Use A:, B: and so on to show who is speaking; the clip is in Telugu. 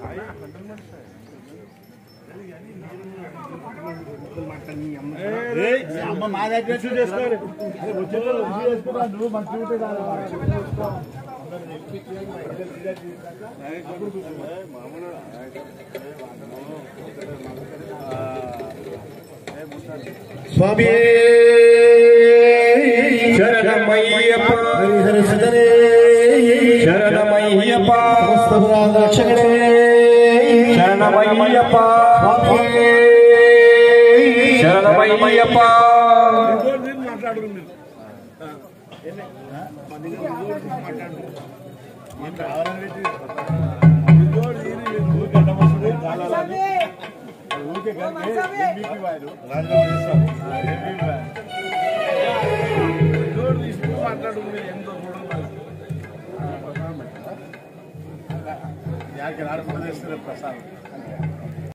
A: అమ్మ మా దగ్గర చేసుకోరు చేసుకున్నా నువ్వు మంచి ఉంటే
B: స్వామి
C: శరణమయ్యప్ప
B: హరిహర సుతనే
C: శరణమయ్యప్ప
B: రక్షకుడే
C: శరణమయ్యప్ప శరణమయ్యప్ప
A: ప్రసాదం